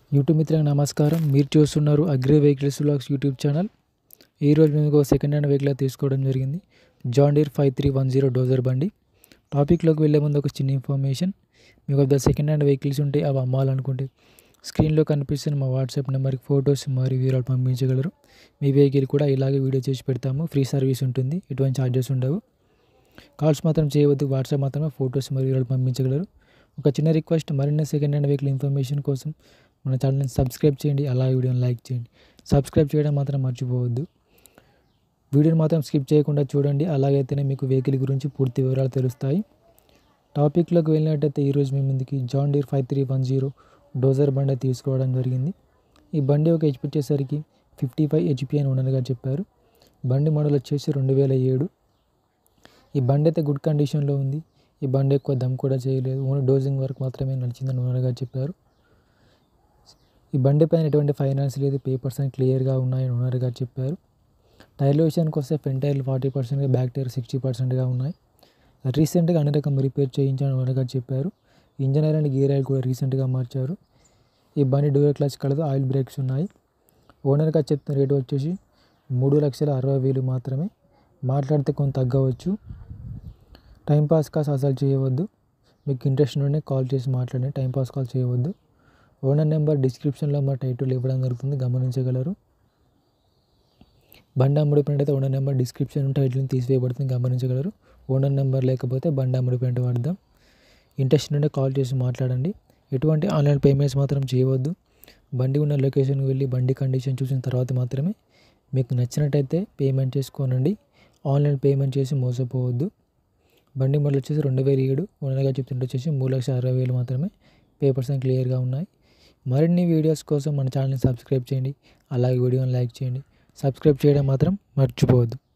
YouTube మిత్రులకు నమస్కారం మీరు చూస్తున్నారు agri vehicles vlogs YouTube channel ఈరోజు మేము ఒక సెకండ్ హ్యాండ్ వెహికల్ తీసుకోవడం జరిగింది John Deere five three one zero dozer బండి టాపిక్లోకి వెళ్ళే ముందు ఒక చిన్న ఇన్ఫర్మేషన్ మీకు వద్ద సెకండ్ హ్యాండ్ వెహికల్స్ ఉంటే అవి అమ్మాలనుకుంటే స్క్రీన్లో కనిపిస్తున్న మా వాట్సాప్ నెంబర్కి ఫొటోస్ మరియు వివరాలు పంపించగలరు మీ వెహికల్ కూడా ఇలాగే వీడియో చేసి పెడతాము ఫ్రీ సర్వీస్ ఉంటుంది ఎటువంటి ఛార్జెస్ ఉండవు కాల్స్ మాత్రం చేయవద్దు వాట్సాప్ మాత్రమే ఫొటోస్ మరియు వివరాలు పంపించగలరు ఒక చిన్న రిక్వెస్ట్ మరిన్ని సెకండ్ హ్యాండ్ వెహికల్ ఇన్ఫర్మేషన్ కోసం మన ఛానల్ని సబ్స్క్రైబ్ చేయండి అలాగే వీడియోని లైక్ చేయండి సబ్స్క్రైబ్ చేయడం మాత్రం మర్చిపోవద్దు వీడియోని మాత్రం స్కిప్ చేయకుండా చూడండి అలాగైతేనే మీకు వెహికల్ గురించి పూర్తి వివరాలు తెలుస్తాయి టాపిక్లోకి వెళ్ళినట్టయితే ఈరోజు మీ ముందుకి John Deere five three one zero dozer బండి తీసుకోవడం జరిగింది ఈ బండి ఒక హెచ్పి వచ్చేసరికి ఫిఫ్టీ ఫైవ్ హెచ్పి అని ఉన్నదిగా చెప్పారు బండి మోడల్ వచ్చేసి రెండు వేల ఏడు ఈ బండి అయితే గుడ్ కండిషన్లో ఉంది ఈ బండి ఎక్కువ దమ్ కూడా చేయలేదు ఓన్లీ డోజింగ్ వరకు మాత్రమే నడిచిందని ఓనర్గా చెప్పారు ఈ బండి పైన ఎటువంటి ఫైనాన్స్ లేదు పేపర్స్ అని క్లియర్గా ఉన్నాయని ఓనర్ గారు చెప్పారు టైర్ల విషయానికి వస్తే ఫ్రంట్ టైర్లు ఫార్టీ పర్సెంట్గా బ్యాక్ టైర్ సిక్స్టీ పర్సెంట్గా ఉన్నాయి రీసెంట్గా అన్ని రకం రిపేర్ చేయించాలని ఓనర్ గారు చెప్పారు engine oil and gear oil కూడా రీసెంట్గా మార్చారు ఈ బండి డ్యూయల్ క్లచ్ కలదు ఆయిల్ బ్రేక్స్ ఉన్నాయి ఓనర్ గారు చెప్తున్న రేటు వచ్చేసి మూడు లక్షల అరవై వేలు మాత్రమే మాట్లాడితే కొంత తగ్గవచ్చు టైంపాస్ కాల్స్ అసలు చేయవద్దు మీకు ఇంట్రెస్ట్ ఉంటే కాల్ చేసి మాట్లాడండి టైంపాస్ కాల్ చేయవద్దు ఓనర్ నెంబర్ డిస్క్రిప్షన్లో మా టైటిల్ ఇవ్వడం జరుగుతుంది గమనించగలరు బండి అమ్ముడిపోయినట్టయితే ఓనర్ నెంబర్ డిస్క్రిప్షన్ టైటిల్ని తీసివేయబడుతుంది గమనించగలరు ఓనర్ నెంబర్ లేకపోతే బండి అమ్ముడిపోయినట్టు వాడదాం ఇంట్రెస్ట్ ఉంటే కాల్ చేసి మాట్లాడండి ఎటువంటి ఆన్లైన్ పేమెంట్స్ మాత్రం చేయవద్దు బండి ఉన్న లొకేషన్కి వెళ్ళి బండి కండిషన్ చూసిన తర్వాత మాత్రమే మీకు నచ్చినట్టయితే పేమెంట్ చేసుకోనండి ఆన్లైన్ పేమెంట్ చేసి మోసపోవద్దు బండి మోడల్ వచ్చేసి రెండు వేల ఏడు ఓనర్గా చెప్తుంటే వచ్చేసి మూడు లక్షల అరవై వేలు మాత్రమే పేపర్స్ అని క్లియర్గా ఉన్నాయి మరిన్ని వీడియోస్ కోసం మన ఛానల్ని సబ్స్క్రైబ్ చేయండి అలాగే వీడియోని లైక్ చేయండి సబ్స్క్రైబ్ చేయడం మాత్రం మర్చిపోవద్దు